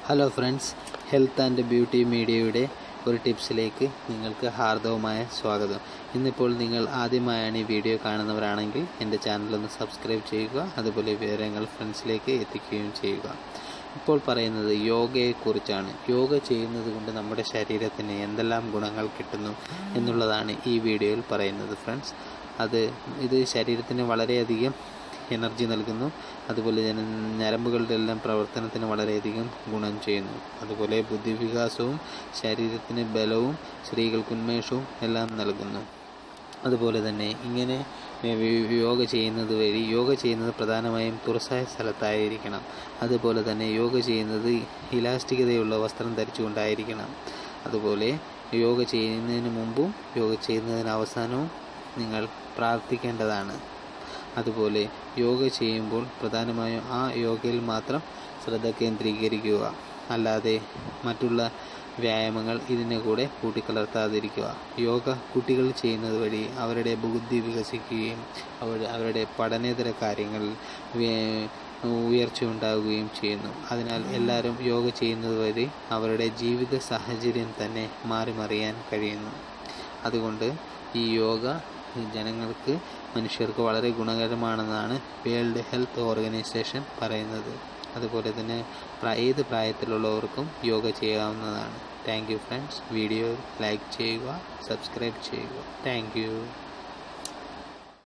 hello friends health and beauty മീഡിയയുടെ ഒരു ടിപ്സിലേക്ക് നിങ്ങൾക്ക് ഹാർദവമായ സ്വാഗതം ഇന്നിപ്പോൾ നിങ്ങൾ ആദ്യമായാണ് ഈ വീഡിയോ കാണുന്നവരാണെങ്കിൽ എൻ്റെ ചാനലൊന്ന് സബ്സ്ക്രൈബ് ചെയ്യുക അതുപോലെ വിവരങ്ങൾ ഫ്രണ്ട്സിലേക്ക് എത്തിക്കുകയും ചെയ്യുക ഇപ്പോൾ പറയുന്നത് യോഗയെക്കുറിച്ചാണ് യോഗ ചെയ്യുന്നത് കൊണ്ട് നമ്മുടെ ശരീരത്തിന് എന്തെല്ലാം ഗുണങ്ങൾ കിട്ടുന്നു എന്നുള്ളതാണ് ഈ വീഡിയോയിൽ പറയുന്നത് ഫ്രണ്ട്സ് അത് ഇത് ശരീരത്തിന് വളരെയധികം എനർജി നൽകുന്നു അതുപോലെ തന്നെ ഞരമ്പുകളുടെ എല്ലാം പ്രവർത്തനത്തിന് വളരെയധികം ഗുണം ചെയ്യുന്നു അതുപോലെ ബുദ്ധിവികാസവും ശരീരത്തിന് ബലവും സ്ത്രീകൾക്ക് ഉന്മേഷവും എല്ലാം നൽകുന്നു അതുപോലെ തന്നെ ഇങ്ങനെ യോഗ ചെയ്യുന്നത് വഴി യോഗ ചെയ്യുന്നത് പ്രധാനമായും തുറസായ സ്ഥലത്തായിരിക്കണം അതുപോലെ തന്നെ യോഗ ചെയ്യുന്നത് ഇലാസ്റ്റികതയുള്ള വസ്ത്രം ധരിച്ചുകൊണ്ടായിരിക്കണം അതുപോലെ യോഗ ചെയ്യുന്നതിന് മുമ്പും യോഗ ചെയ്യുന്നതിന് അവസാനവും നിങ്ങൾ പ്രാർത്ഥിക്കേണ്ടതാണ് അതുപോലെ യോഗ ചെയ്യുമ്പോൾ പ്രധാനമായും ആ യോഗയിൽ മാത്രം ശ്രദ്ധ കേന്ദ്രീകരിക്കുക അല്ലാതെ മറ്റുള്ള വ്യായാമങ്ങൾ ഇതിനെ കൂടെ കൂട്ടിക്കലർത്താതിരിക്കുക യോഗ കുട്ടികൾ ചെയ്യുന്നത് വഴി അവരുടെ ബുദ്ധി വികസിക്കുകയും അവർ അവരുടെ പഠനേതര കാര്യങ്ങളിൽ ഉയർച്ച ഉണ്ടാവുകയും ചെയ്യുന്നു അതിനാൽ എല്ലാവരും യോഗ ചെയ്യുന്നത് വഴി അവരുടെ ജീവിത സാഹചര്യം തന്നെ മാറി മറിയാൻ കഴിയുന്നു അതുകൊണ്ട് ഈ യോഗ ജനങ്ങൾക്ക് മനുഷ്യർക്ക് വളരെ ഗുണകരമാണെന്നാണ് വേൾഡ് ഹെൽത്ത് ഓർഗനൈസേഷൻ പറയുന്നത് അതുപോലെ തന്നെ ഏത് പ്രായത്തിലുള്ളവർക്കും യോഗ ചെയ്യാവുന്നതാണ് thank you friends video like ചെയ്യുക സബ്സ്ക്രൈബ് ചെയ്യുക താങ്ക് യു